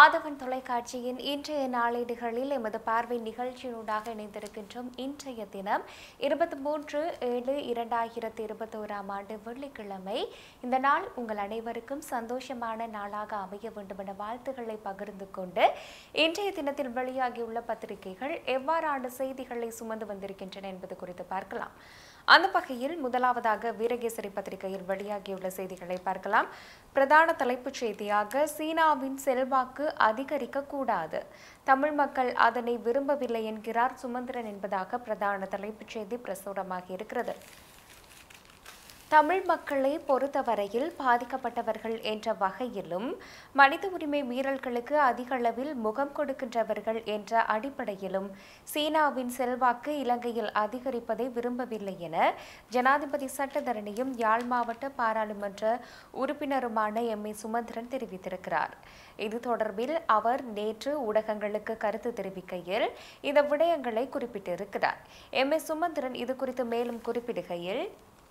ஆதவன் தொலைக்காட்சியின் இன்றைய நாளேடுகளில் எமது பார்வை நிகழ்ச்சியினூடாக இணைந்திருக்கின்றோம் இன்றைய தினம் இருபத்தி மூன்று ஏழு இரண்டாயிரத்தி இருபத்தோராம் ஆண்டு வெள்ளிக்கிழமை இந்த நாள் உங்கள் அனைவருக்கும் சந்தோஷமான நாளாக அமைய வேண்டும் என வாழ்த்துக்களை பகிர்ந்து கொண்டு இன்றைய தினத்தில் வெளியாகியுள்ள பத்திரிகைகள் எவ்வாறான செய்திகளை சுமந்து வந்திருக்கின்றன என்பது குறித்து பார்க்கலாம் அந்த வகையில் முதலாவதாக வீரகேசரி பத்திரிகையில் வெளியாகியுள்ள செய்திகளை பார்க்கலாம் பிரதான தலைப்புச் செய்தியாக சீனாவின் செல்வாக்கு அதிகரிக்க கூடாது தமிழ் மக்கள் அதனை விரும்பவில்லை என்கிறார் சுமந்திரன் என்பதாக பிரதான தலைப்புச் செய்தி பிரசுரமாகி இருக்கிறது தமிழ் மக்களை பொறுத்தவரையில் பாதிக்கப்பட்டவர்கள் என்ற வகையிலும் மனித உரிமை மீறல்களுக்கு அதிக அளவில் முகம் கொடுக்கின்றவர்கள் என்ற அடிப்படையிலும் சீனாவின் செல்வாக்கு இலங்கையில் அதிகரிப்பதை விரும்பவில்லை என ஜனாதிபதி சட்டத்தரணியும் யாழ் மாவட்ட பாராளுமன்ற உறுப்பினருமான எம் ஏ சுமந்திரன் தெரிவித்திருக்கிறார் இது தொடர்பில் அவர் நேற்று ஊடகங்களுக்கு கருத்து தெரிவிக்கையில் இந்த விடயங்களை குறிப்பிட்டிருக்கிறார் எம் ஏ சுமந்திரன் இது குறித்து மேலும் குறிப்பிடுகையில்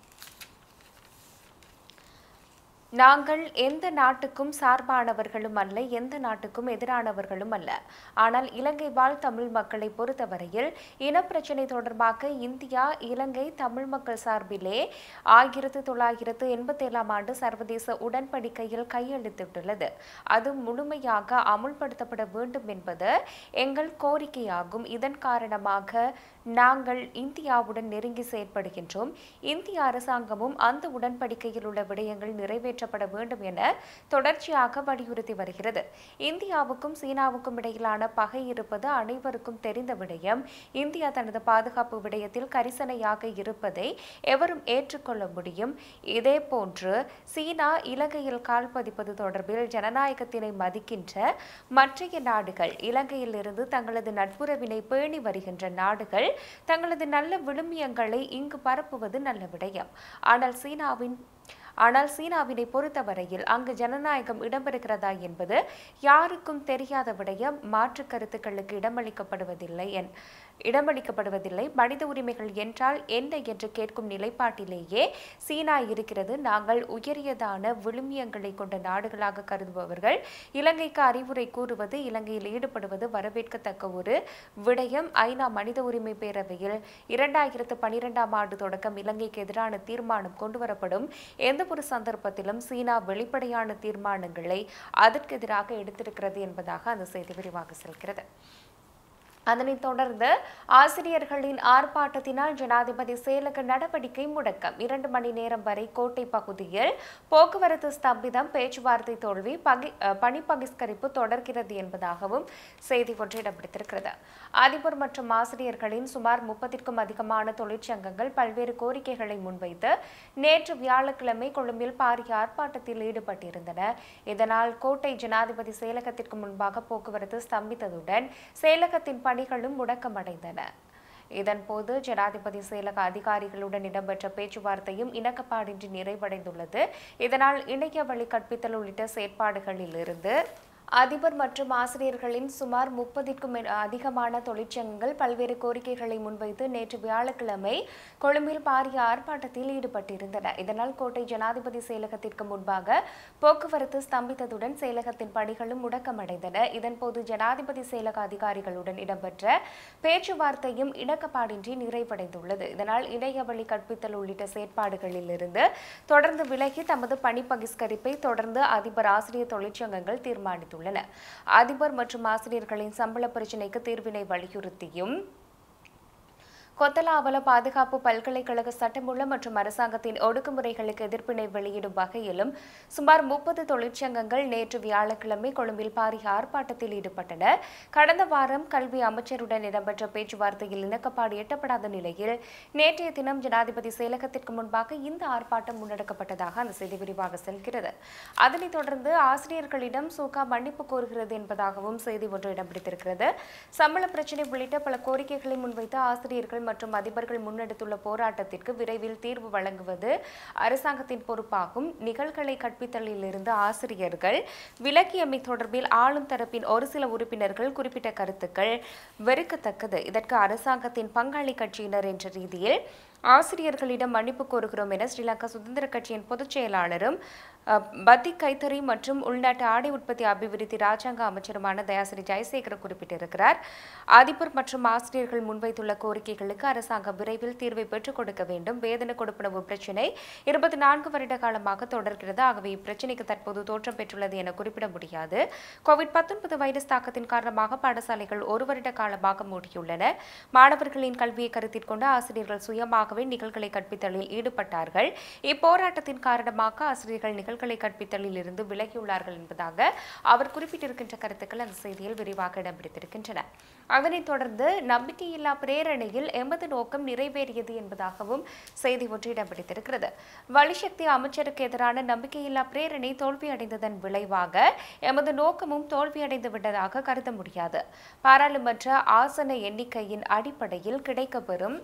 நாங்கள் எந்த நாட்டுக்கும் சார்பானவர்களும் அல்ல எந்த நாட்டுக்கும் எதிரானவர்களும் அல்ல ஆனால் இலங்கை வாழ் தமிழ் மக்களை பொறுத்தவரையில் இனப்பிரச்சினை தொடர்பாக இந்தியா இலங்கை தமிழ் மக்கள் சார்பிலே ஆயிரத்து தொள்ளாயிரத்து எண்பத்தி ஏழாம் ஆண்டு சர்வதேச உடன்படிக்கையில் கையெழுத்திட்டுள்ளது அது முழுமையாக அமுல்படுத்தப்பட வேண்டும் என்பது எங்கள் கோரிக்கையாகும் இதன் காரணமாக நாங்கள் இந்தியாவுடன் நெருங்கி செயற்படுகின்றோம் இந்திய அரசாங்கமும் அந்த உடன்படிக்கையில் உள்ள விடயங்கள் நிறைவேற்றப்பட வேண்டும் என தொடர்ச்சியாக வலியுறுத்தி வருகிறது இந்தியாவுக்கும் சீனாவுக்கும் இடையிலான பகை இருப்பது அனைவருக்கும் தெரிந்த விடயம் இந்தியா தனது பாதுகாப்பு விடயத்தில் கரிசனையாக இருப்பதை எவரும் ஏற்றுக்கொள்ள முடியும் இதே போன்று சீனா இலங்கையில் கால் பதிப்பது தொடர்பில் ஜனநாயகத்தினை மதிக்கின்ற மற்றைய நாடுகள் இலங்கையில் இருந்து தங்களது நட்புறவினை பேணி வருகின்ற நாடுகள் தங்களது நல்ல விழுமியங்களை இங்கு பரப்புவது நல்ல விடயம் ஆனால் சீனாவின் ஆனால் சீனாவினை பொறுத்தவரையில் அங்கு ஜனநாயகம் இடம்பெறுகிறதா என்பது யாருக்கும் தெரியாத விடயம் மாற்று கருத்துக்களுக்கு இடமளிக்கப்படுவதில்லை என் இடமளிக்கப்படுவதில்லை மனித உரிமைகள் என்றால் என்ன என்று கேட்கும் நிலைப்பாட்டிலேயே சீனா இருக்கிறது நாங்கள் உயரியதான விழுமியங்களை கொண்ட நாடுகளாக கருதுபவர்கள் இலங்கைக்கு அறிவுரை கூறுவது இலங்கையில் ஈடுபடுவது வரவேற்கத்தக்க ஒரு விடயம் ஐநா மனித உரிமை பேரவையில் இரண்டாயிரத்து பனிரெண்டாம் ஆண்டு தொடக்கம் இலங்கைக்கு எதிரான தீர்மானம் கொண்டுவரப்படும் எந்த ஒரு சந்தர்ப்பத்திலும் சீனா வெளிப்படையான தீர்மானங்களை அதற்கு எதிராக எடுத்திருக்கிறது என்பதாக அந்த செய்தி விரிவாக செல்கிறது அதனைத் தொடர்ந்து ஆசிரியர்களின் ஆர்ப்பாட்டத்தினால் ஜனாதிபதி செயலக நடவடிக்கை முடக்கம் இரண்டு மணி நேரம் வரை கோட்டை பகுதியில் போக்குவரத்து ஸ்தம்பிதம் பேச்சுவார்த்தை தோல்வி பகி அஹ், பணி பகிஷ்கரிப்பு தொடர்கிறது என்பதாகவும் செய்தி ஒன்று இடம்பிடித்திருக்கிறது அதிபர் மற்றும் ஆசிரியர்களின் சுமார் முப்பதிற்கும் அதிகமான தொழிற்சங்கங்கள் பல்வேறு கோரிக்கைகளை முன்வைத்து நேற்று வியாழக்கிழமை கொழும்பில் பாரிய ஆர்ப்பாட்டத்தில் ஈடுபட்டிருந்தன இதனால் கோட்டை ஜனாதிபதி செயலகத்திற்கு முன்பாக போக்குவரத்து ஸ்தம்பித்ததுடன் செயலகத்தின் பணிகளும் முடக்கமடைந்தன இதன்போது ஜனாதிபதி செயலக அதிகாரிகளுடன் இடம்பெற்ற பேச்சுவார்த்தையும் இணக்கப்பாடின்றி நிறைவடைந்துள்ளது இதனால் இணைய வழி கற்பித்தல் உள்ளிட்ட செயற்பாடுகளில் இருந்து அதிபர் மற்றும் ஆசிரியர்களின் சுமார் முப்பதிற்கும் அதிகமான தொழிற்சங்கங்கள் பல்வேறு கோரிக்கைகளை முன்வைத்து நேற்று வியாழக்கிழமை கொழும்பில் பாரிய ஆர்ப்பாட்டத்தில் ஈடுபட்டிருந்தன இதனால் கோட்டை ஜனாதிபதி செயலகத்திற்கு முன்பாக போக்குவரத்து ஸ்தம்பித்ததுடன் செயலகத்தின் பணிகளும் முடக்கமடைந்தன இதன்போது ஜனாதிபதி செயலக அதிகாரிகளுடன் இடம்பெற்ற பேச்சுவார்த்தையும் இணக்கப்பாடின்றி நிறைவடைந்துள்ளது இதனால் இணையவழி கற்பித்தல் உள்ளிட்ட செயற்பாடுகளில் இருந்து தொடர்ந்து விலகி தமது பணி பகிஷ்கரிப்பை தொடர்ந்து அதிபர் ஆசிரியர் தொழிற்சங்கங்கள் தீர்மானித்துள்ளன அதிபர் மற்றும் ஆசிரியர்களின் சம்பள பிரச்சினைக்கு தீர்வினை வலியுறுத்தியும் கொத்தலாவல பாதுகாப்பு பல்கலைக்கழக சட்டமுள்ள மற்றும் அரசாங்கத்தின் ஒடுக்குமுறைகளுக்கு எதிர்ப்பினை வெளியிடும் வகையிலும் சுமார் முப்பது தொழிற்சங்கங்கள் நேற்று வியாழக்கிழமை கொழும்பில் பாரிய ஆர்ப்பாட்டத்தில் ஈடுபட்டன கடந்த வாரம் கல்வி அமைச்சருடன் இடம்பெற்ற பேச்சுவார்த்தையில் இணக்கப்பாடு எட்டப்படாத நிலையில் நேற்றைய தினம் ஜனாதிபதி செயலகத்திற்கு முன்பாக இந்த ஆர்ப்பாட்டம் முன்னெடுக்கப்பட்டதாக அந்த செய்தி விரிவாக செல்கிறது அதனைத் தொடர்ந்து ஆசிரியர்களிடம் சூகா மன்னிப்பு கோருகிறது என்பதாகவும் செய்தி ஒன்று இடம் பிடித்திருக்கிறது சம்பள பிரச்சினை உள்ளிட்ட பல கோரிக்கைகளை முன்வைத்து ஆசிரியர்கள் மற்றும் அதிபர்கள் முன்னெடுத்துள்ள போராட்டத்திற்கு விரைவில் தீர்வு வழங்குவது அரசாங்கத்தின் பொறுப்பாகும் நிகழ்களை கற்பித்தலில் இருந்து ஆசிரியர்கள் விலக்கியமை தொடர்பில் ஆளும் தரப்பின் ஒரு சில உறுப்பினர்கள் குறிப்பிட்ட கருத்துக்கள் வெறுக்கத்தக்கது இதற்கு அரசாங்கத்தின் பங்காளி கட்சியினர் என்ற ரீதியில் ஆசிரியர்களிடம் மன்னிப்பு கோருகிறோம் என ஸ்ரீலங்கா சுதந்திர கட்சியின் பொதுச் செயலாளரும் அஹ், பத்தி கைத்தறி மற்றும் உள்நாட்டு ஆடை உற்பத்தி அபிவிருத்தி ராஜாங்க அமைச்சருமான தயாசிரி ஜெயசேகர் குறிப்பிட்டிருக்கிறார் அதிபர் மற்றும் ஆசிரியர்கள் முன்வைத்துள்ள கோரிக்கைகளுக்கு அரசாங்கம் விரைவில் தீர்வை பெற்றுக் கொடுக்க வேண்டும் வேதன கொடுப்பனவு பிரச்சினை இருபத்தி நான்கு வருட காலமாக தொடர்கிறது ஆகவே இப்பிரச்சினைக்கு தற்போது தோற்றம் பெற்றுள்ளது என குறிப்பிட முடியாது கோவிட் பத்தொன்பது வைரஸ் தாக்கத்தின் காரணமாக பாடசாலைகள் ஒரு வருட காலமாக மூடியுள்ளன மாணவர்களின் கல்வியை கருத்தில் கொண்டு ஆசிரியர்கள் சுயமாகவே நிகழ்களை கற்பித்தலில் ஈடுபட்டார்கள் இப்போராட்டத்தின் காரணமாக ஆசிரியர்கள் நிகழ்களை கற்பித்தலில் இருந்து விலகியுள்ளார்கள் என்பதாக அவர் குறிப்பிட்டிருக்கின்ற கருத்துக்கள் அந்த செய்தியில் விரிவாக இடம் பிடித்திருக்கின்றன அதனைத் தொடர்ந்து நம்பிக்கையில்லா பிரேரணையில் எமது நோக்கம் நிறைவேறியது என்பதாகவும் செய்தி ஒன்று இடம் பிடித்திருக்கிறது வலிசக்தி அமைச்சருக்கு எதிரான நம்பிக்கையில்லா பிரேரணை தோல்வியடைந்ததன் விளைவாக எமது நோக்கமும் தோல்வியடைந்து விட்டதாக கருத முடியாது பாராளுமன்ற ஆசன எண்ணிக்கையின் அடிப்படையில் கிடைக்கப்பெறும்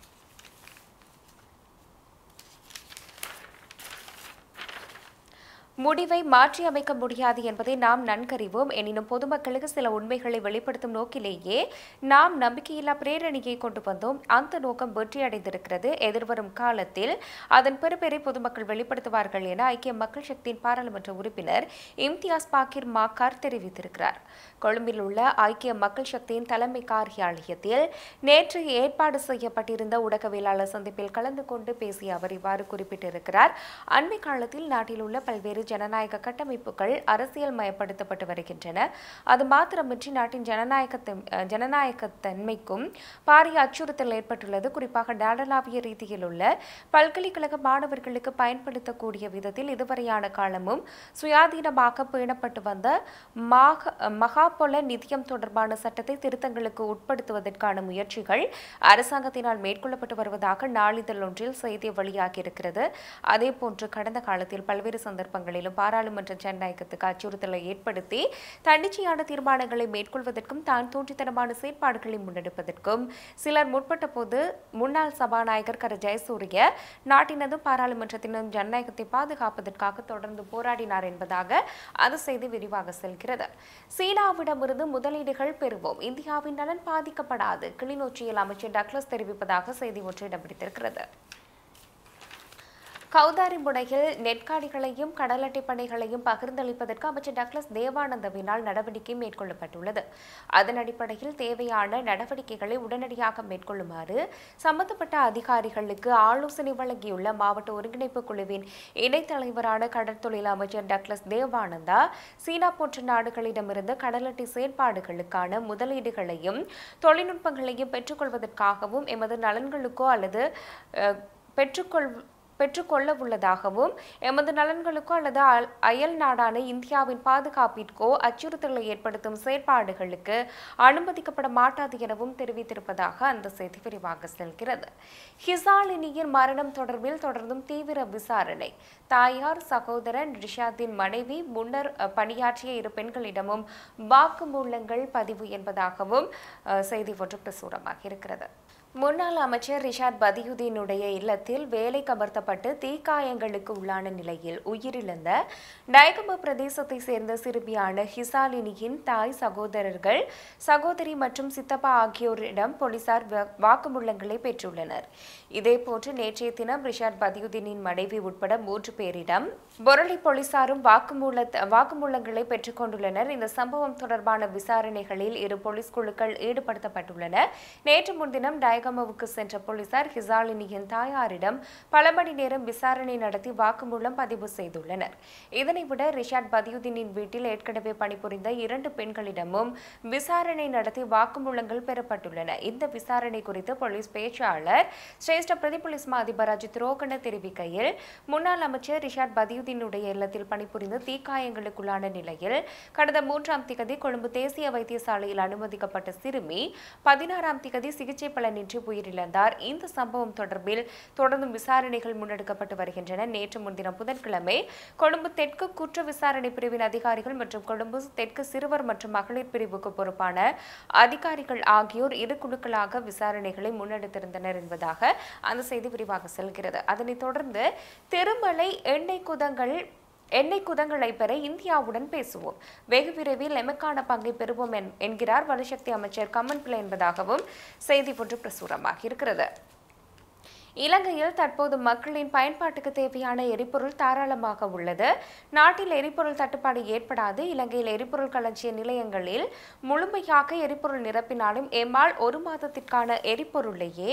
முடிவை மாற்றி அமைக்க முடியாது என்பதை நாம் நன்கறிவோம் எனினும் பொதுமக்களுக்கு சில உண்மைகளை வெளிப்படுத்தும் நோக்கிலேயே நாம் நம்பிக்கையில்லா பிரேரணையை கொண்டு வந்தோம் அந்த நோக்கம் வெற்றியடைந்திருக்கிறது எதிர்வரும் காலத்தில் அதன் பெறுபேரை பொதுமக்கள் வெளிப்படுத்துவார்கள் என ஐக்கிய மக்கள் சக்தியின் பாராளுமன்ற உறுப்பினர் இம்தியாஸ் பாக்கிர் மாக்கார் தெரிவித்திருக்கிறார் கொழும்பில் உள்ள ஐக்கிய மக்கள் சக்தியின் தலைமை காரியாலயத்தில் நேற்று ஏற்பாடு செய்யப்பட்டிருந்த ஊடகவியலாளர் சந்திப்பில் கலந்து கொண்டு பேசிய அவர் இவ்வாறு குறிப்பிட்டிருக்கிறார் அண்மை காலத்தில் நாட்டில் உள்ள பல்வேறு ஜனநாயக கட்டமைப்புகள் அரசியல் மயப்படுத்தப்பட்டு வருகின்றன அது மாத்திரமின்றி நாட்டின் ஜனநாயக ஜனநாயகத்தன்மைக்கும் பாரிய அச்சுறுத்தல் ஏற்பட்டுள்ளது குறிப்பாக நாடளாவிய ரீதியில் உள்ள பல்கலைக்கழக மாணவர்களுக்கு பயன்படுத்தக்கூடிய விதத்தில் இதுவரையான காலமும் சுயாதீனமாக பேணப்பட்டு வந்த மாக மகாபொல நிதியம் தொடர்பான சட்டத்தை திருத்தங்களுக்கு உட்படுத்துவதற்கான முயற்சிகள் அரசாங்கத்தினால் மேற்கொள்ளப்பட்டு வருவதாக நாளிதழ் ஒன்றில் செய்தி வெளியாகியிருக்கிறது அதேபோன்று கடந்த காலத்தில் பல்வேறு சந்தர்ப்பங்களிலும் பாராளுமன்ற ஜனநாயகத்துக்கு அச்சுறுத்தலை ஏற்படுத்தி தன்னிச்சையான தீர்மானங்களை மேற்கொள்வதற்கும் தான் தோன்றித்தனமான செயற்பாடுகளை முன்னெடுப்பதற்கும் சிலர் முற்பட்ட போது முன்னாள் சபாநாயகர் கர ஜெயசூரிய நாட்டினதும் பாராளுமன்றத்தினதும் ஜனநாயகத்தை பாதுகாப்பதற்காக தொடர்ந்து போராடினார் என்பதாக அந்த செய்தி விரிவாக செல்கிறது சீனாவிடமிருந்து முதலீடுகள் பெறுவோம் இந்தியாவின் நலன் பாதிக்கப்படாது கிளிநொச்சியில் அமைச்சர் டக்ளஸ் தெரிவிப்பதாக செய்தி ஒன்று இடம் பிடித்திருக்கிறது கௌதாரி முனையில் நெற்காடிகளையும் கடல் அட்டை பணிகளையும் பகிர்ந்தளிப்பதற்கு அமைச்சர் டக்ளஸ் தேவானந்தவினால் நடவடிக்கை மேற்கொள்ளப்பட்டுள்ளது அதன் அடிப்படையில் தேவையான நடவடிக்கைகளை உடனடியாக மேற்கொள்ளுமாறு சம்பந்தப்பட்ட அதிகாரிகளுக்கு ஆலோசனை வழங்கியுள்ள மாவட்ட ஒருங்கிணைப்பு குழுவின் இணைத் தலைவரான கடற்தொழில் அமைச்சர் டக்ளஸ் தேவானந்தா சீனா போன்ற நாடுகளிடமிருந்து கடல் அட்டை செயற்பாடுகளுக்கான முதலீடுகளையும் தொழில்நுட்பங்களையும் பெற்றுக்கொள்வதற்காகவும் எமது நலன்களுக்கோ அல்லது அஹ், பெற்றுக்கொள் பெற்றுக்கொள்ள உள்ளதாகவும் எமது நலன்களுக்கோ அல்லது அல்- அயல் நாடான இந்தியாவின் பாதுகாப்பிற்கோ அச்சுறுத்தலை ஏற்படுத்தும் செயற்பாடுகளுக்கு அனுமதிக்கப்பட மாட்டாது எனவும் தெரிவித்திருப்பதாக அந்த செய்தி விரிவாக செல்கிறது ஹிசாலினியின் மரணம் தொடர்பில் தொடர்ந்தும் தீவிர விசாரணை தாயார் சகோதரன் ரிஷாத்தின் மனைவி முன்னர் அஹ், பணியாற்றிய இரு பெண்களிடமும் வாக்குமூலங்கள் பதிவு என்பதாகவும் அஹ், செய்தி ஒன்று பிரசுரமாக இருக்கிறது முன்னாள் அமைச்சர் ரிஷாத் பதியுதீனுடைய இல்லத்தில் வேலை கமர்த்தப்பட்டு தீக்காயங்களுக்கு உள்ளான நிலையில் உயிரிழந்த டயகம பிரதேசத்தை சேர்ந்த சிறுமியான ஹிசாலினியின் தாய் சகோதரர்கள் சகோதரி மற்றும் சித்தப்பா ஆகியோரிடம் போலீசார் வா- வாக்குமூலங்களை பெற்றுள்ளனர் இதேபோன்று நேற்றைய தினம் ரிஷாத் பதியுதீனின் மனைவி உட்பட மூன்று பேரிடம் பொருளை போலீசாரும் வாக்குமூல வாக்குமூலங்களை பெற்றுக் கொண்டுள்ளனர் இந்த சம்பவம் தொடர்பான விசாரணைகளில் இரு போலீஸ் குழுக்கள் ஈடுபடுத்தப்பட்டுள்ளன நேற்று முன்தினம் டயகமவுக்கு சென்ற போலீசார் ஹிசாலினியின் தாயாரிடம் பல மணி நேரம் விசாரணை நடத்தி வாக்குமூலம் பதிவு செய்துள்ளனர் இதனை விட ரிஷாட் பதியுதீனின் வீட்டில் ஏற்கனவே பணிபுரிந்த இரண்டு பெண்களிடமும் விசாரணை நடத்தி வாக்குமூலங்கள் பெறப்பட்டுள்ளன இந்த விசாரணை குறித்து போலீஸ் பேச்சாளர் சிரேஷ்ட பிரதி போலீஸ் மா அதிபர் அஜித் ரோகன தெரிவிக்கையில் முன்னாள் அமைச்சர் ரிஷாட் பதியுதீனுடைய இல்லத்தில் பணிபுரிந்து தீக்காயங்களுக்குள்ளான நிலையில் கடந்த மூன்றாம் திகதி கொழும்பு தேசிய வைத்தியசாலையில் அனுமதிக்கப்பட்ட சிறுமி பதினாறாம் திகதி சிகிச்சை பலனின்றி உயிரிழந்தார் இந்த சம்பவம் தொடர்பில் தொடர்ந்தும் விசாரணைகள் முன்னெடுக்கப்பட்டு வருகின்றன நேற்று முன்தினம் புதன்கிழமை கொழும்பு தெற்கு குற்ற விசாரணை பிரிவின் அதிகாரிகள் மற்றும் கொழும்பு தெற்கு சிறுவர் மற்றும் மகளிர் பிரிவுக்கு பொறுப்பான அதிகாரிகள் ஆகியோர் இரு குழுக்களாக விசாரணைகளை முன்னெடுத்திருந்தனர் என்பதாக அந்த செய்தி விரிவாக செல்கிறது அதனைத் தொடர்ந்து திருமலை எண்ணெய் குதங்கள் எண்ணெய் குதங்களை பெற இந்தியாவுடன் பேசுவோம் வெகு விரைவில் எமக்கான பங்கை பெறுவோம் என்- என்கிறார் வலுசக்தி அமைச்சர் கமன் பிள்ளை என்பதாகவும் செய்தி ஒன்று பிரசுரமாக இருக்கிறது இலங்கையில் தற்போது மக்களின் பயன்பாட்டுக்கு தேவையான எரிபொருள் தாராளமாக உள்ளது நாட்டில் எரிபொருள் தட்டுப்பாடு ஏற்படாது இலங்கையில் எரிபொருள் களஞ்சிய நிலையங்களில் முழுமையாக எரிபொருள் நிரப்பினாலும் எம்மால் ஒரு மாதத்திற்கான எரிபொருளையே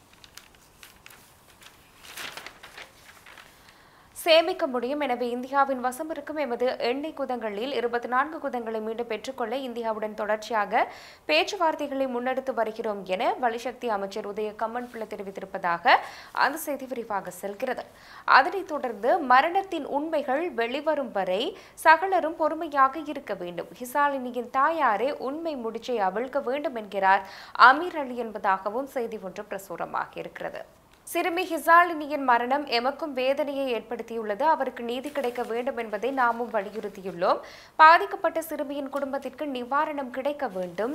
சேமிக்க முடியும் எனவே இந்தியாவின் வசம் இருக்கும் எமது எண்ணெய் குதங்களில் இருபத்தி நான்கு குதங்களை மீண்டும் பெற்றுக்கொள்ள இந்தியாவுடன் தொடர்ச்சியாக பேச்சுவார்த்தைகளை முன்னெடுத்து வருகிறோம் என வலிசக்தி அமைச்சர் உதய கம்மன் பிள்ளை தெரிவித்திருப்பதாக அந்த செய்தி விரிவாக செல்கிறது அதனைத் தொடர்ந்து மரணத்தின் உண்மைகள் வெளிவரும் வரை சகலரும் பொறுமையாக இருக்க வேண்டும் ஹிசாலினியின் தாயாரே உண்மை முடிச்சை அவிழ்க்க வேண்டும் என்கிறார் அமீர் அலி என்பதாகவும் செய்தி ஒன்று பிரசுரமாக இருக்கிறது சிறுமி ஹிசாலினியின் மரணம் எமக்கும் வேதனையை ஏற்படுத்தியுள்ளது அவருக்கு நீதி கிடைக்க வேண்டும் என்பதை நாமும் வலியுறுத்தியுள்ளோம் பாதிக்கப்பட்ட சிறுமியின் குடும்பத்திற்கு நிவாரணம் கிடைக்க வேண்டும்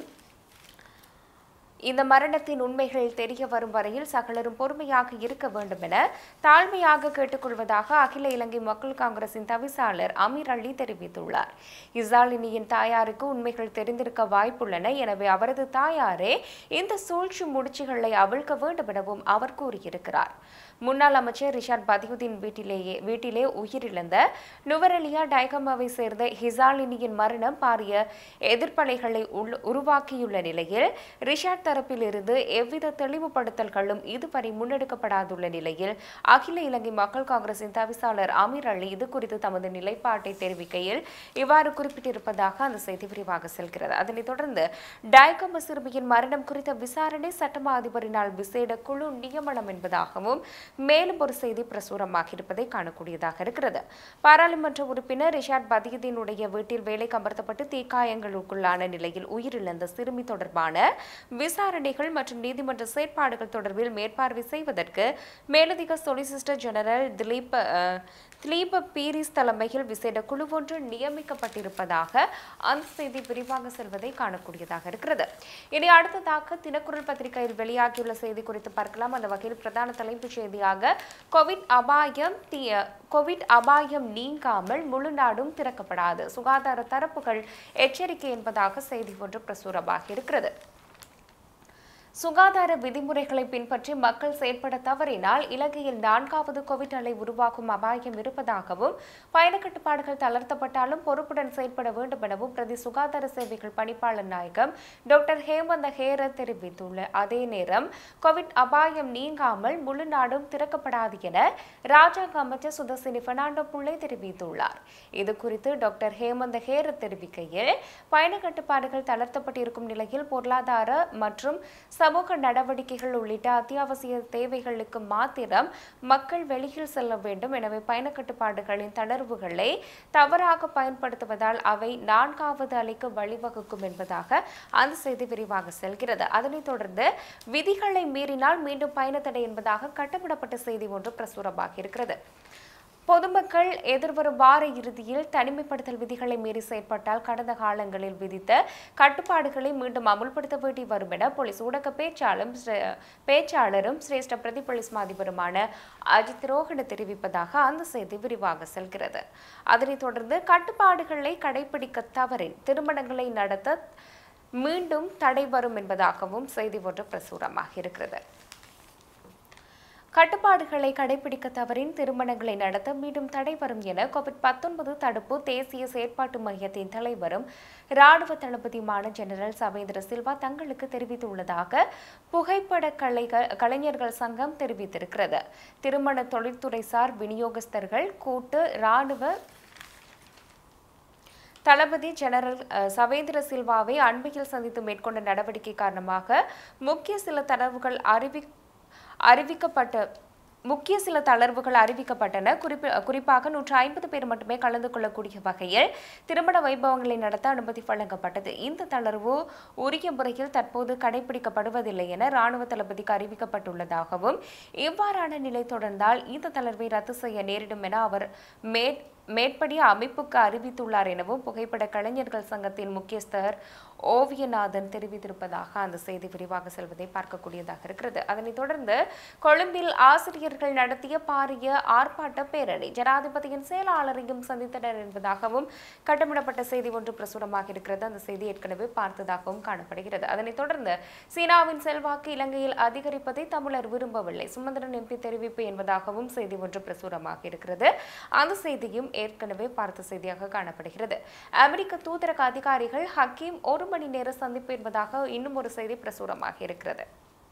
இந்த மரணத்தின் உண்மைகள் தெரிய வரும் வரையில் சகலரும் பொறுமையாக இருக்க வேண்டும் என தாழ்மையாக கேட்டுக்கொள்வதாக அகில இலங்கை மக்கள் காங்கிரசின் தவிசாளர் அமீர் அலி தெரிவித்துள்ளார் இசாலினியின் தாயாருக்கு உண்மைகள் தெரிந்திருக்க வாய்ப்புள்ளன எனவே அவரது தாயாரே இந்த சூழ்ச்சி முடிச்சுகளை அவிழ்க்க வேண்டும் எனவும் அவர் கூறியிருக்கிறார் முன்னாள் அமைச்சர் ரிஷாட் பதியுதீன் வீட்டிலேயே வீட்டிலே உயிரிழந்த நுவரெலியா டைகமாவை சேர்ந்த ஹிசாலினியின் மரணம் பாரிய எதிர்ப்பலைகளை உள்- உருவாக்கியுள்ள நிலையில் ரிஷாட் தரப்பிலிருந்து எவ்வித தெளிவுபடுத்தல்களும் இதுவரை முன்னெடுக்கப்படாதுள்ள நிலையில் அகில இலங்கை மக்கள் காங்கிரசின் தவிசாளர் அமீர் அலி இது குறித்து தமது நிலைப்பாட்டை தெரிவிக்கையில் இவ்வாறு குறிப்பிட்டிருப்பதாக அந்த செய்தி விரிவாக செல்கிறது அதனைத் தொடர்ந்து டைகம சிறுமியின் மரணம் குறித்த விசாரணை சட்டமா அதிபரினால் விசேட குழு நியமனம் என்பதாகவும் மேலும் ஒரு செய்தி பிரசுரமாக இருப்பதை காணக்கூடியதாக இருக்கிறது பாராளுமன்ற உறுப்பினர் ரிஷாட் பதியுதீனுடைய வீட்டில் வேலைக்கு அமர்த்தப்பட்டு தீக்காயங்களுக்குள்ளான நிலையில் உயிரிழந்த சிறுமி தொடர்பான விசாரணைகள் மற்றும் நீதிமன்ற செயற்பாடுகள் தொடர்பில் மேற்பார்வை செய்வதற்கு மேலதிக சொலிசிஸ்டர் ஜெனரல் திலீப் அஹ், திலீப பீரிஸ் தலைமையில் விசேட குழு ஒன்று நியமிக்கப்பட்டிருப்பதாக அந்த செய்தி விரிவாக செல்வதை காணக்கூடியதாக இருக்கிறது இனி அடுத்ததாக தினக்குரல் பத்திரிகையில் வெளியாகியுள்ள செய்தி குறித்து பார்க்கலாம் அந்த வகையில் பிரதான தலைப்புச் செய்தியாக கோவிட் அபாயம் தி- கோவிட் அபாயம் நீங்காமல் முழு நாடும் திறக்கப்படாது சுகாதார தரப்புகள் எச்சரிக்கை என்பதாக செய்தி ஒன்று பிரசுரமாக இருக்கிறது சுகாதார விதிமுறைகளை பின்பற்றி மக்கள் செயற்பட தவறினால் இலங்கையில் நான்காவது கோவிட் அலை உருவாகும் அபாயம் இருப்பதாகவும் பயண கட்டுப்பாடுகள் தளர்த்தப்பட்டாலும் பொறுப்புடன் செயற்பட வேண்டும் எனவும் பிரதி சுகாதார சேவைகள் பணிப்பாளர் நாயகம் டாக்டர் ஹேமந்த ஹேர தெரிவித்துள்ள அதே நேரம் கோவிட் அபாயம் நீங்காமல் முழு நாடும் திறக்கப்படாது என ராஜாங்க அமைச்சர் சுதர்சினி பெர்னாண்டோ புள்ளை தெரிவித்துள்ளார் இது குறித்து டாக்டர் ஹேமந்த ஹேர தெரிவிக்கையில் பயண கட்டுப்பாடுகள் தளர்த்தப்பட்டிருக்கும் நிலையில் பொருளாதார மற்றும் சமூக நடவடிக்கைகள் உள்ளிட்ட அத்தியாவசிய தேவைகளுக்கு மாத்திரம் மக்கள் வெளியில் செல்ல வேண்டும் எனவே பயண கட்டுப்பாடுகளின் தளர்வுகளை தவறாக பயன்படுத்துவதால் அவை நான்காவது அலைக்கு வழிவகுக்கும் என்பதாக அந்த செய்தி விரிவாக செல்கிறது அதனைத் தொடர்ந்து விதிகளை மீறினால் மீண்டும் பயண தடை என்பதாக கட்டமிடப்பட்ட செய்தி ஒன்று பிரசுரமாக இருக்கிறது பொதுமக்கள் எதிர்வரும் வார இறுதியில் தனிமைப்படுத்தல் விதிகளை மீறி செயற்பட்டால் கடந்த காலங்களில் விதித்த கட்டுப்பாடுகளை மீண்டும் அமுல்படுத்த வேண்டி வரும் என போலீஸ் ஊடக பேச்சாளரும் சிரே- பேச்சாளரும் சிரேஷ்ட பிரதி போலீஸ் மாதிபருமான அஜித் ரோஹன தெரிவிப்பதாக அந்த செய்தி விரிவாக செல்கிறது அதனைத் தொடர்ந்து கட்டுப்பாடுகளை கடைபிடிக்க தவறின் திருமணங்களை நடத்த மீண்டும் தடை வரும் என்பதாகவும் செய்தி ஒன்று பிரசுரமாக இருக்கிறது கட்டுப்பாடுகளை கடைபிடிக்க தவறின் திருமணங்களை நடத்த மீண்டும் தடை வரும் என கோவிட் பத்தொன்பது தடுப்பு தேசிய செயற்பாட்டு மையத்தின் தலைவரும் ராணுவ தளபதியுமான ஜெனரல் சவேந்திர சில்வா தங்களுக்கு தெரிவித்துள்ளதாக புகைப்பட கலைகள் கலைஞர்கள் சங்கம் தெரிவித்திருக்கிறது திருமண தொழில்துறைசார் விநியோகஸ்தர்கள் கூட்டு ராணுவ தளபதி ஜெனரல் அஹ், சவேந்திர சில்வாவை அண்மையில் சந்தித்து மேற்கொண்ட நடவடிக்கை காரணமாக முக்கிய சில தளர்வுகள் அறிவி அறிவிக்கப்பட்ட முக்கிய சில தளர்வுகள் அறிவிக்கப்பட்டன குறிப்பி குறிப்பாக நூற்று ஐம்பது பேர் மட்டுமே கலந்து கொள்ளக்கூடிய வகையில் திருமண வைபவங்களை நடத்த அனுமதி வழங்கப்பட்டது இந்த தளர்வு உரிய முறையில் தற்போது கடைபிடிக்கப்படுவதில்லை என ராணுவ தளபதிக்கு அறிவிக்கப்பட்டுள்ளதாகவும் இவ்வாறான நிலை தொடர்ந்தால் இந்த தளர்வை ரத்து செய்ய நேரிடும் என அவர் மேற் மேற்படி அமைப்புக்கு அறிவித்துள்ளார் எனவும் புகைப்பட கலைஞர்கள் சங்கத்தின் முக்கியஸ்தர் ஓவியநாதன் தெரிவித்திருப்பதாக அந்த செய்தி விரிவாக செல்வதை பார்க்கக்கூடியதாக இருக்கிறது அதனைத் தொடர்ந்து கொழும்பில் ஆசிரியர்கள் நடத்திய பாரிய ஆர்ப்பாட்ட பேரணி ஜனாதிபதியின் செயலாளரையும் சந்தித்தனர் என்பதாகவும் கட்டமிடப்பட்ட செய்தி ஒன்று பிரசுரமாக இருக்கிறது அந்த செய்தி ஏற்கனவே பார்த்ததாகவும் காணப்படுகிறது அதனைத் தொடர்ந்து சீனாவின் செல்வாக்கு இலங்கையில் அதிகரிப்பதை தமிழர் விரும்பவில்லை சுமந்திரன் எம்பி தெரிவிப்பு என்பதாகவும் செய்தி ஒன்று பிரசுரமாக இருக்கிறது அந்த செய்தியும் ஏற்கனவே பார்த்த செய்தியாக காணப்படுகிறது அமெரிக்க தூதரக அதிகாரிகள் ஹக்கீம் ஒரு மணி நேர சந்திப்பு என்பதாக இன்னும் ஒரு செய்தி பிரசுரமாக இருக்கிறது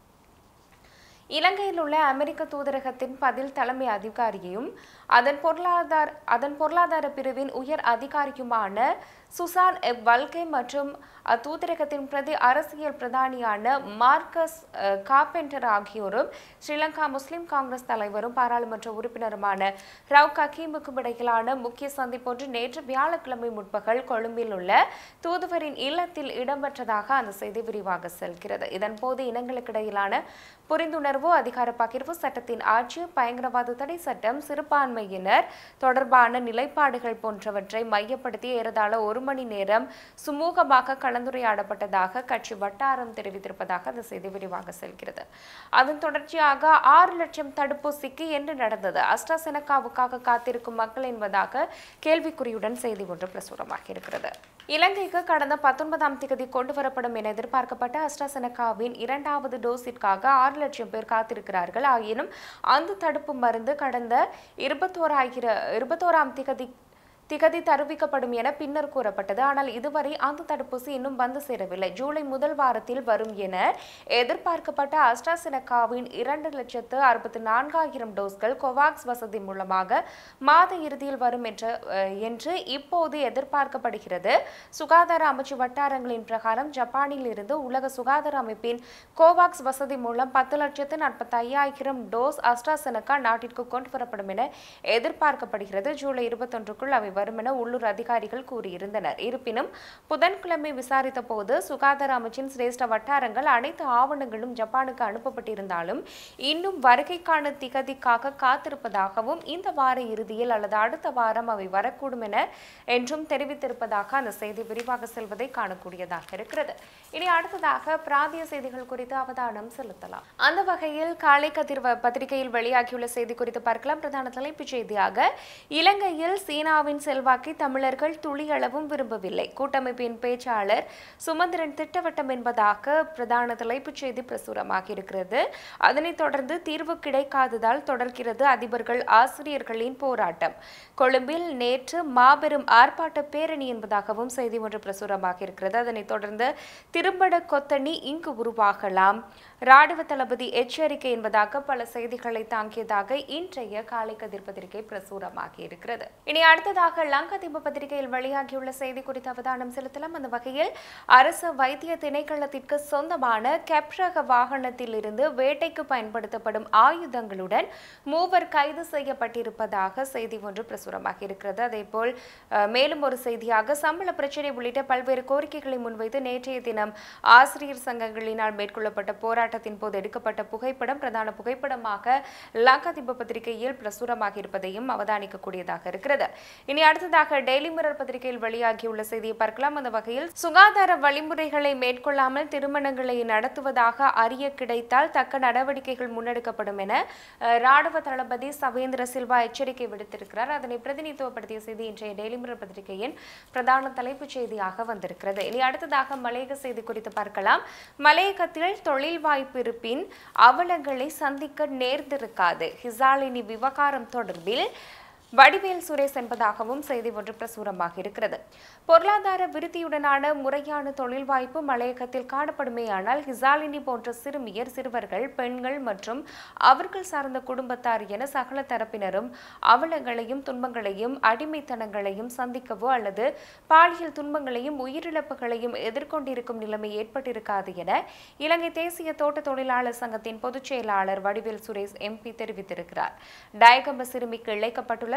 இலங்கையில் உள்ள அமெரிக்க தூதரகத்தின் பதில் தலைமை அதிகாரியும் அதன் பொருளாதார அதன் பொருளாதார பிரிவின் உயர் அதிகாரியுமான சுசான் எப் வல்கே மற்றும் அத்தூதரகத்தின் பிரதி அரசியல் பிரதானியான மார்க்கஸ் அஹ், கார்பெண்டர் ஆகியோரும் ஸ்ரீலங்கா முஸ்லிம் காங்கிரஸ் தலைவரும் பாராளுமன்ற உறுப்பினருமான ரவ் கக்கீமுக்கும் இடையிலான முக்கிய சந்திப்பொன்று நேற்று வியாழக்கிழமை முற்பகல் கொழும்பில் உள்ள தூதுவரின் இல்லத்தில் இடம்பெற்றதாக அந்த செய்தி விரிவாக செல்கிறது இதன்போது இனங்களுக்கிடையிலான புரிந்துணர்வு அதிகார பகிர்வு சட்டத்தின் ஆட்சி பயங்கரவாத தடை சட்டம் சிறுபான்மையினர் தொடர்பான நிலைப்பாடுகள் போன்றவற்றை மையப்படுத்தி ஏறத்தாழ ஒரு மணி நேரம் சுமூகமாக கலந்துரையாடப்பட்டதாக கட்சி வட்டாரம் தெரிவித்திருப்பதாக அந்த செய்தி விரிவாக செல்கிறது அதன் தொடர்ச்சியாக ஆறு லட்சம் தடுப்பூசிக்கு என்ன நடந்தது அஸ்ட்ராசெனகாவுக்காக காத்திருக்கும் மக்கள் என்பதாக கேள்விக்குறியுடன் செய்தி ஒன்று பிரசுரமாக இருக்கிறது இலங்கைக்கு கடந்த பத்தொன்பதாம் தேதி கொண்டு வரப்படும் என எதிர்பார்க்கப்பட்ட அஸ்ட்ராசெனகாவின் இரண்டாவது டோஸிற்காக ஆறு லட்சம் பேர் காத்திருக்கிறார்கள் ஆயினும் அந்த தடுப்பு மருந்து கடந்த இருபத்தோராயிர இருபத்தோராம் திகதி திகதி தருவிக்கப்படும் என பின்னர் கூறப்பட்டது ஆனால் இதுவரை அந்த தடுப்பூசி இன்னும் வந்து சேரவில்லை ஜூலை முதல் வாரத்தில் வரும் என எதிர்பார்க்கப்பட்ட அஸ்ட்ராசெனகாவின் இரண்டு லட்சத்து அறுபத்தி நான்காயிரம் டோஸ்கள் கோவாக்ஸ் வசதி மூலமாக மாத இறுதியில் வரும் என்ற அஹ், என்று இப்போது எதிர்பார்க்கப்படுகிறது சுகாதார அமைச்சு வட்டாரங்களின் பிரகாரம் ஜப்பானில் இருந்து உலக சுகாதார அமைப்பின் கோவாக்ஸ் வசதி மூலம் பத்து லட்சத்து நாற்பத்தி ஐயாயிரம் டோஸ் அஸ்ட்ராசெனகா நாட்டிற்கு கொண்டு வரப்படும் என எதிர்பார்க்கப்படுகிறது ஜூலை இருபத்தொன்றுக்குள் அவை வரும் என உள்ளூர் அதிகாரிகள் கூறியிருந்தனர் இருப்பினும் புதன்கிழமை விசாரித்த போது சுகாதார அமைச்சின் சிரேஷ்ட வட்டாரங்கள் அனைத்து ஆவணங்களும் ஜப்பானுக்கு அனுப்பப்பட்டிருந்தாலும் இன்னும் வருகைக்கான திகதிக்காக காத்திருப்பதாகவும் இந்த வார இறுதியில் அல்லது அடுத்த வாரம் அவை வரக்கூடும் என என்றும் தெரிவித்திருப்பதாக அந்த செய்தி விரிவாக செல்வதை காணக்கூடியதாக இருக்கிறது இனி அடுத்ததாக பிராந்திய செய்திகள் குறித்து அவதானம் செலுத்தலாம் அந்த வகையில் காலை கதிர் வ- பத்திரிகையில் வெளியாகியுள்ள செய்தி குறித்து பார்க்கலாம் பிரதான தலைப்புச் செய்தியாக இலங்கையில் சீனாவின் செல்வாக்கை தமிழர்கள் துளியளவும் விரும்பவில்லை கூட்டமைப்பின் பேச்சாளர் சுமந்திரன் திட்டவட்டம் என்பதாக பிரதான தலைப்புச் செய்தி பிரசுரமாக இருக்கிறது அதனைத் தொடர்ந்து தீர்வு கிடைக்காததால் தொடர்கிறது அதிபர்கள் ஆசிரியர்களின் போராட்டம் கொழும்பில் நேற்று மாபெரும் ஆர்ப்பாட்ட பேரணி என்பதாகவும் செய்தி ஒன்று பிரசுரமாக இருக்கிறது அதனைத் தொடர்ந்து திரும்பட கொத்தணி இங்கு உருவாகலாம் ராணுவ தளபதி எச்சரிக்கை என்பதாக பல செய்திகளை தாங்கியதாக இன்றைய காலை கதிர் பத்திரிகை பிரசுரமாகி இருக்கிறது இனி அடுத்ததாக லங்காதீப பத்திரிகையில் வெளியாகியுள்ள செய்தி குறித்து அவதானம் செலுத்தலாம் அந்த வகையில் அரசு வைத்திய திணைக்களத்திற்கு சொந்தமான கெப்ரக வாகனத்தில் இருந்து வேட்டைக்கு பயன்படுத்தப்படும் ஆயுதங்களுடன் மூவர் கைது செய்யப்பட்டிருப்பதாக செய்தி ஒன்று பிரசுரமாகி இருக்கிறது அதேபோல் அஹ், மேலும் ஒரு செய்தியாக சம்பள பிரச்சினை உள்ளிட்ட பல்வேறு கோரிக்கைகளை முன்வைத்து நேற்றைய தினம் ஆசிரியர் சங்கங்களினால் மேற்கொள்ளப்பட்ட போராட்டத்தின் போது எடுக்கப்பட்ட புகைப்படம் பிரதான புகைப்படமாக லங்காதீப பத்திரிகையில் பிரசுரமாக இருப்பதையும் அவதானிக்கக்கூடியதாக இருக்கிறது இனி அடுத்ததாக டெய்லி மிரர் பத்திரிகையில் வெளியாகியுள்ள செய்தியை பார்க்கலாம் அந்த வகையில் சுகாதார வழிமுறைகளை மேற்கொள்ளாமல் திருமணங்களை நடத்துவதாக அறிய கிடைத்தால் தக்க நடவடிக்கைகள் முன்னெடுக்கப்படும் என அஹ், ராணுவ தளபதி சவேந்திர சில்வா எச்சரிக்கை விடுத்திருக்கிறார் அதனை பிரதிநிதித்துவப்படுத்திய செய்தி இன்றைய டெய்லி மிரர் பத்திரிகையின் பிரதான தலைப்புச் செய்தியாக வந்திருக்கிறது இனி அடுத்ததாக மலையக செய்தி குறித்து பார்க்கலாம் மலையகத்தில் தொழில் வாய்ப்பு இருப்பின் அவலங்களை சந்திக்க நேர்ந்திருக்காது ஹிசாலினி விவகாரம் தொடர்பில் வடிவேல் சுரேஷ் என்பதாகவும் செய்தி ஒன்று பிரசுரமாக இருக்கிறது பொருளாதார விருத்தியுடனான முறையான தொழில் வாய்ப்பு மலையகத்தில் காணப்படுமேயானால் ஹிசாலினி போன்ற சிறுமியர் சிறுவர்கள் பெண்கள் மற்றும் அவர்கள் சார்ந்த குடும்பத்தார் என சகல தரப்பினரும் அவலங்களையும் துன்பங்களையும் அடிமைத்தனங்களையும் சந்திக்கவோ அல்லது பாலியல் துன்பங்களையும் உயிரிழப்புகளையும் எதிர்கொண்டிருக்கும் நிலைமை ஏற்பட்டிருக்காது என இலங்கை தேசிய தோட்ட தொழிலாளர் சங்கத்தின் பொதுச் செயலாளர் வடிவேல் சுரேஷ் எம்பி தெரிவித்திருக்கிறார் டயகம்ப சிறுமிக்கு இழைக்கப்பட்டுள்ள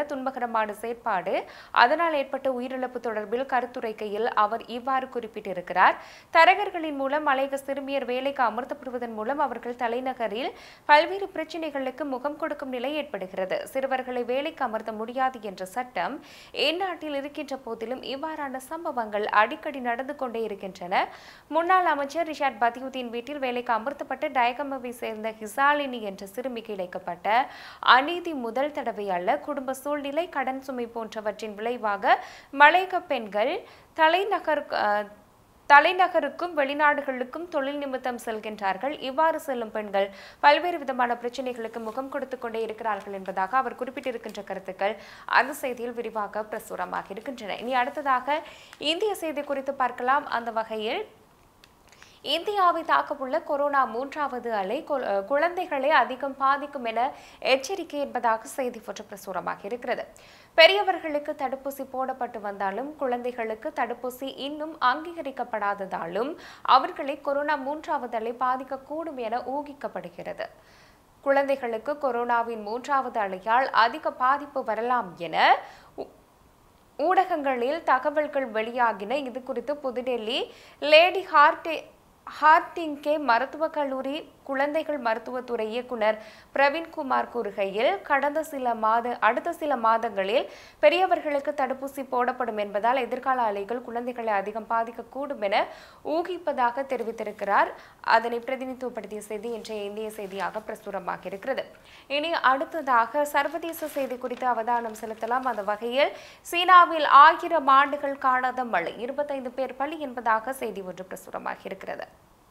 துன்பகரமான செயற்பாடு அதனால் ஏற்பட்ட உயிரிழப்பு தொடர்பில் கருத்துரைக்கையில் அவர் இவ்வாறு குறிப்பிட்டிருக்கிறார் தரகர்களின் மூலம் மலையக சிறுமியர் வேலைக்கு அமர்த்தப்படுவதன் மூலம் அவர்கள் தலைநகரில் பல்வேறு பிரச்சினைகளுக்கு முகம் கொடுக்கும் நிலை ஏற்படுகிறது சிறுவர்களை வேலைக்கு அமர்த்த முடியாது என்ற சட்டம் இந்நாட்டில் இருக்கின்ற போதிலும் இவ்வாறான சம்பவங்கள் அடிக்கடி நடந்து கொண்டே இருக்கின்றன முன்னாள் அமைச்சர் ரிஷாட் பதியுதீன் வீட்டில் வேலைக்கு அமர்த்தப்பட்ட டயகமவை சேர்ந்த ஹிசாலினி என்ற சிறுமிக்கு இழைக்கப்பட்ட அநீதி முதல் தடவை அல்ல குடும்ப சூழ்நிலை கடன் சுமை போன்றவற்றின் விளைவாக மலையக பெண்கள் தலைநகர் அஹ், தலைநகருக்கும் வெளிநாடுகளுக்கும் தொழில் நிமித்தம் செல்கின்றார்கள் இவ்வாறு செல்லும் பெண்கள் பல்வேறு விதமான பிரச்சனைகளுக்கு முகம் கொடுத்து கொண்டே இருக்கிறார்கள் என்பதாக அவர் குறிப்பிட்டிருக்கின்ற கருத்துக்கள் அந்த செய்தியில் விரிவாக பிரசுரமாக இருக்கின்றன இனி அடுத்ததாக இந்திய செய்தி குறித்து பார்க்கலாம் அந்த வகையில் இந்தியாவை தாக்கவுள்ள கொரோனா மூன்றாவது அலை கொ- குழந்தைகளை அதிகம் பாதிக்கும் என எச்சரிக்கை என்பதாக செய்தி ஒன்று பிரசுரமாக இருக்கிறது பெரியவர்களுக்கு தடுப்பூசி போடப்பட்டு வந்தாலும் குழந்தைகளுக்கு தடுப்பூசி இன்னும் அங்கீகரிக்கப்படாததாலும் அவர்களை கொரோனா மூன்றாவது அலை பாதிக்கக்கூடும் என ஊகிக்கப்படுகிறது குழந்தைகளுக்கு கொரோனாவின் மூன்றாவது அலையால் அதிக பாதிப்பு வரலாம் என உ- ஊடகங்களில் தகவல்கள் வெளியாகின இது குறித்து புதுடெல்லி லேடி ஹார்டே ஹார்டிங்கே மருத்துவக் கல்லூரி குழந்தைகள் மருத்துவத்துறை இயக்குனர் பிரவீன்குமார் கூறுகையில் கடந்த சில மாத அடுத்த சில மாதங்களில் பெரியவர்களுக்கு தடுப்பூசி போடப்படும் என்பதால் எதிர்கால அலைகள் குழந்தைகளை அதிகம் பாதிக்கக்கூடும் என ஊகிப்பதாக தெரிவித்திருக்கிறார் அதனை பிரதிநிதித்துவப்படுத்திய செய்தி இன்றைய இந்திய செய்தியாக பிரசுரமாக இருக்கிறது இனி அடுத்ததாக சர்வதேச செய்தி குறித்து அவதானம் செலுத்தலாம் அந்த வகையில் சீனாவில் ஆயிரம் ஆண்டுகள் காணாத மழை இருபத்தைந்து பேர் பலி என்பதாக செய்தி ஒன்று பிரசுரமாக இருக்கிறது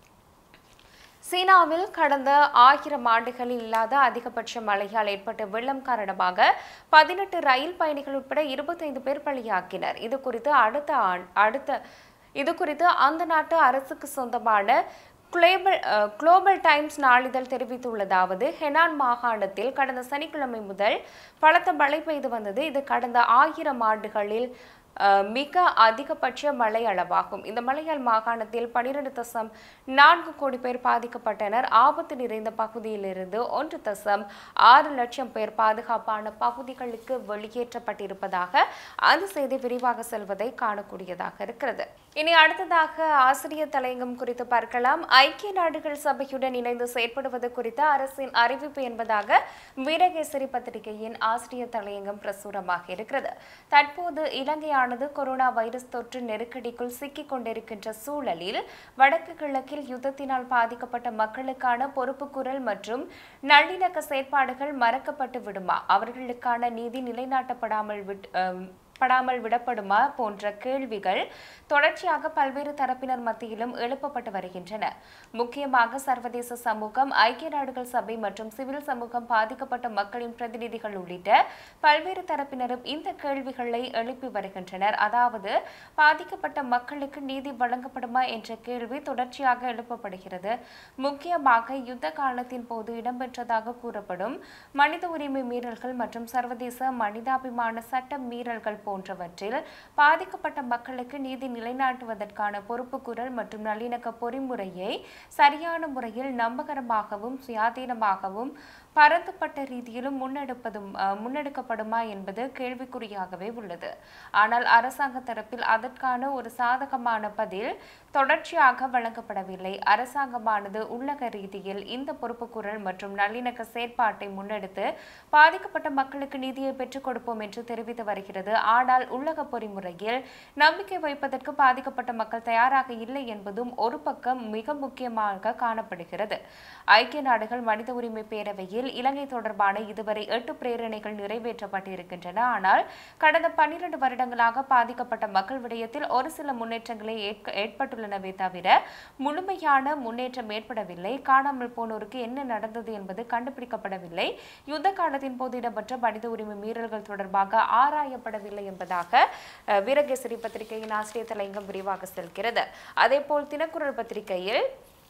சீனாவில் கடந்த ஆயிரம் ஆண்டுகளில் இல்லாத அதிகபட்ச மழையால் ஏற்பட்ட வெள்ளம் காரணமாக பதினெட்டு ரயில் பயணிகள் உட்பட இருபத்தைந்து பேர் பலியாக்கினர் இது குறித்து அடுத்த ஆண் அடுத்த இது குறித்து அந்த நாட்டு அரசுக்கு சொந்தமான குளோபல் அஹ், குளோபல் டைம்ஸ் நாளிதழ் தெரிவித்துள்ளதாவது ஹெனான் மாகாணத்தில் கடந்த சனிக்கிழமை முதல் பலத்த மழை பெய்து வந்தது இது கடந்த ஆயிரம் ஆண்டுகளில் அஹ், மிக அதிகபட்ச மழை அளவாகும் இந்த மழையால் மாகாணத்தில் பனிரெண்டு தசம் நான்கு கோடி பேர் பாதிக்கப்பட்டனர் ஆபத்து நிறைந்த பகுதியிலிருந்து ஒன்று தசம் ஆறு லட்சம் பேர் பாதுகாப்பான பகுதிகளுக்கு வெளியேற்றப்பட்டிருப்பதாக அந்த செய்தி விரிவாக செல்வதை காணக்கூடியதாக இருக்கிறது இனி அடுத்ததாக ஆசிரியர் தலையங்கம் குறித்து பார்க்கலாம் ஐக்கிய நாடுகள் சபையுடன் இணைந்து செயற்படுவது குறித்த அரசின் அறிவிப்பு என்பதாக வீரகேசரி பத்திரிகையின் ஆசிரியர் தலையங்கம் பிரசுரமாக இருக்கிறது தற்போது இலங்கையானது கொரோனா வைரஸ் தொற்று நெருக்கடிக்குள் சிக்கிக் கொண்டிருக்கின்ற சூழலில் வடக்கு கிழக்கில் யுத்தத்தினால் பாதிக்கப்பட்ட மக்களுக்கான பொறுப்புக்குரல் மற்றும் நல்லிணக்க செயற்பாடுகள் மறக்கப்பட்டு விடுமா அவர்களுக்கான நீதி நிலைநாட்டப்படாமல் விட் அம், படாமல் விடப்படுமா போன்ற கேள்விகள் தொடர்ச்சியாக பல்வேறு தரப்பினர் மத்தியிலும் எழுப்பப்பட்டு வருகின்றன முக்கியமாக சர்வதேச சமூகம் ஐக்கிய நாடுகள் சபை மற்றும் சிவில் சமூகம் பாதிக்கப்பட்ட மக்களின் பிரதிநிதிகள் உள்ளிட்ட பல்வேறு தரப்பினரும் இந்த கேள்விகளை எழுப்பி வருகின்றனர் அதாவது பாதிக்கப்பட்ட மக்களுக்கு நீதி வழங்கப்படுமா என்ற கேள்வி தொடர்ச்சியாக எழுப்பப்படுகிறது முக்கியமாக யுத்த காலத்தின் போது இடம்பெற்றதாக கூறப்படும் மனித உரிமை மீறல்கள் மற்றும் சர்வதேச மனிதாபிமான சட்ட மீறல்கள் போன்றவற்றில் பாதிக்கப்பட்ட மக்களுக்கு நீதி நிலைநாட்டுவதற்கான பொறுப்புக்குரல் மற்றும் நல்லிணக்க பொறிமுறையை சரியான முறையில் நம்பகரமாகவும் சுயாதீனமாகவும் பரந்துபட்ட ரீதியிலும் முன்னெடுப்பதும் அஹ், முன்னெடுக்கப்படுமா என்பது கேள்விக்குறியாகவே உள்ளது ஆனால் அரசாங்க தரப்பில் அதற்கான ஒரு சாதகமான பதில் தொடர்ச்சியாக வழங்கப்படவில்லை அரசாங்கமானது உள்ளக ரீதியில் இந்த பொறுப்புக்குரல் மற்றும் நல்லிணக்க செயற்பாட்டை முன்னெடுத்து பாதிக்கப்பட்ட மக்களுக்கு நீதியை பெற்றுக் கொடுப்போம் என்று தெரிவித்து வருகிறது ஆனால் உள்ளக பொறிமுறையில் நம்பிக்கை வைப்பதற்கு பாதிக்கப்பட்ட மக்கள் தயாராக இல்லை என்பதும் ஒரு பக்கம் மிக முக்கியமாக காணப்படுகிறது ஐக்கிய நாடுகள் மனித உரிமை பேரவையில் இலங்கை தொடர்பான இதுவரை எட்டு பிரேரணைகள் நிறைவேற்றப்பட்டிருக்கின்றன ஆனால் கடந்த பன்னிரண்டு வருடங்களாக பாதிக்கப்பட்ட மக்கள் விடயத்தில் ஒரு சில முன்னேற்றங்களே ஏற்க- ஏற்பட்டுள்ளனவே தவிர முழுமையான முன்னேற்றம் ஏற்படவில்லை காணாமல் போனோருக்கு என்ன நடந்தது என்பது கண்டுபிடிக்கப்படவில்லை யுத்த காலத்தின் போது இடம்பெற்ற மனித உரிமை மீறல்கள் தொடர்பாக ஆராயப்படவில்லை என்பதாக அஹ், வீரகேசரி பத்திரிகையின் ஆசிரியர் தலையங்கம் விரிவாக செல்கிறது அதேபோல் தினக்குரல் பத்திரிகையில்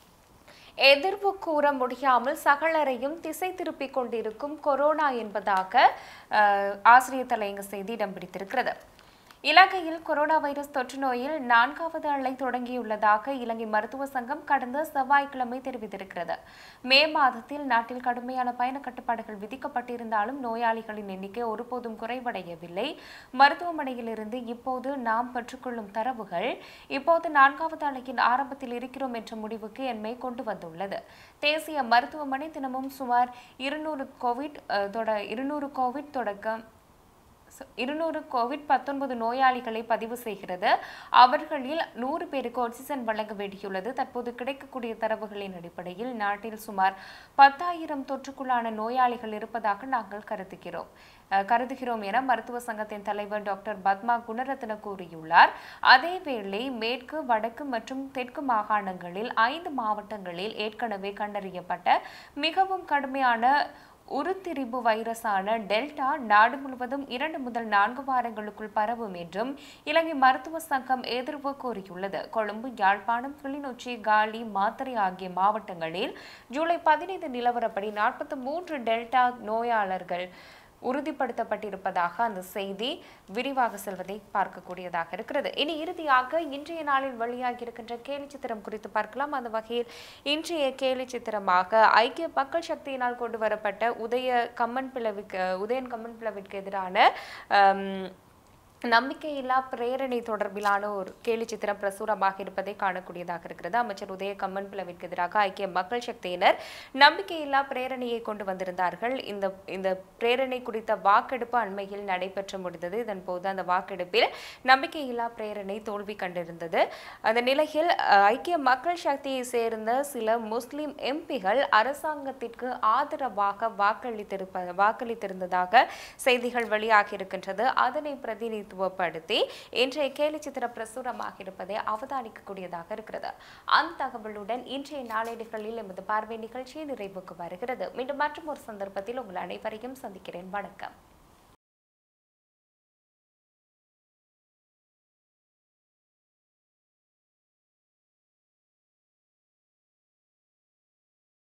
எதிர்வு கூற முடியாமல் சகலரையும் திசை திருப்பிக் கொண்டிருக்கும் கொரோனா என்பதாக அஹ், ஆசிரியர் தலையங்க செய்தி இடம் பிடித்திருக்கிறது இலங்கையில் கொரோனா வைரஸ் தொற்று நோயில் நான்காவது அலை தொடங்கியுள்ளதாக இலங்கை மருத்துவ சங்கம் கடந்த செவ்வாய்க்கிழமை தெரிவித்திருக்கிறது மே மாதத்தில் நாட்டில் கடுமையான பயண கட்டுப்பாடுகள் விதிக்கப்பட்டிருந்தாலும் நோயாளிகளின் எண்ணிக்கை ஒருபோதும் குறைவடையவில்லை மருத்துவமனையிலிருந்து இப்போது நாம் பெற்றுக்கொள்ளும் தரவுகள் இப்போது நான்காவது அலையின் ஆரம்பத்தில் இருக்கிறோம் என்ற முடிவுக்கு என்மை கொண்டு வந்துள்ளது தேசிய மருத்துவமனை தினமும் சுமார் இருநூறு கோவிட் அஹ், தொட இருநூறு கோவிட் தொடக்கம் இருநூறு கோவிட் பத்தொன்பது நோயாளிகளை பதிவு செய்கிறது அவர்களில் நூறு பேருக்கு ஆக்சிஜன் வழங்க வேண்டியுள்ளது தற்போது கிடைக்கக்கூடிய தரவுகளின் அடிப்படையில் நாட்டில் சுமார் பத்தாயிரம் தொற்றுக்குள்ளான நோயாளிகள் இருப்பதாக நாங்கள் கருதுகிறோம் அஹ், கருதுகிறோம் என மருத்துவ சங்கத்தின் தலைவர் டாக்டர் பத்மா குணரத்ன கூறியுள்ளார் அதேவேளை மேற்கு வடக்கு மற்றும் தெற்கு மாகாணங்களில் ஐந்து மாவட்டங்களில் ஏற்கனவே கண்டறியப்பட்ட மிகவும் கடுமையான உருத்திரிபு வைரஸான டெல்டா நாடு முழுவதும் இரண்டு முதல் நான்கு வாரங்களுக்குள் பரவும் என்றும் இலங்கை மருத்துவ சங்கம் எதிர்வு கூறியுள்ளது கொழும்பு யாழ்ப்பாணம் கிளிநொச்சி காலி மாத்தறை ஆகிய மாவட்டங்களில் ஜூலை பதினைந்து நிலவரப்படி நாற்பத்தி மூன்று டெல்டா நோயாளர்கள் உறுதிப்படுத்தப்பட்டிருப்பதாக அந்த செய்தி விரிவாக செல்வதை பார்க்கக்கூடியதாக இருக்கிறது இனி இறுதியாக இன்றைய நாளில் வெளியாகி இருக்கின்ற கேலி சித்திரம் குறித்து பார்க்கலாம் அந்த வகையில் இன்றைய கேலி சித்திரமாக ஐக்கிய மக்கள் சக்தியினால் கொண்டு வரப்பட்ட உதய கம்மன் பிளவுக்கு உதயன் கம்மன் பிளவிற்கு எதிரான ஆம், நம்பிக்கையில்லா பிரேரணை தொடர்பிலான ஒரு கேலி சித்திரம் பிரசுரமாக இருப்பதை காணக்கூடியதாக இருக்கிறது அமைச்சர் உதய கம்மன் பிளவிற்கு எதிராக ஐக்கிய மக்கள் சக்தியினர் நம்பிக்கையில்லா பிரேரணையை கொண்டு வந்திருந்தார்கள் இந்த இந்த பிரேரணை குறித்த வாக்கெடுப்பு அண்மையில் நடைபெற்று முடிந்தது இதன் போது அந்த வாக்கெடுப்பில் நம்பிக்கையில்லா பிரேரணை தோல்வி கண்டிருந்தது அந்த நிலையில் அஹ், ஐக்கிய மக்கள் சக்தியை சேர்ந்த சில முஸ்லிம் எம்பிகள் அரசாங்கத்திற்கு ஆதரவாக வாக்களித்திருப்ப வாக்களித்திருந்ததாக செய்திகள் வெளியாகி இருக்கின்றது அதனை பிரதிநிதித்துவப்படுத்தி இன்றைய கேலி சித்திர பிரசுரமாக இருப்பதை அவதானிக்கக்கூடியதாக இருக்கிறது அந்த தகவலுடன் இன்றைய நாளேடுகளில் எமது பார்வை நிகழ்ச்சி நிறைவுக்கு வருகிறது மீண்டும் மற்றும் ஒரு சந்தர்ப்பத்தில் உங்கள் அனைவரையும் சந்திக்கிறேன் வணக்கம்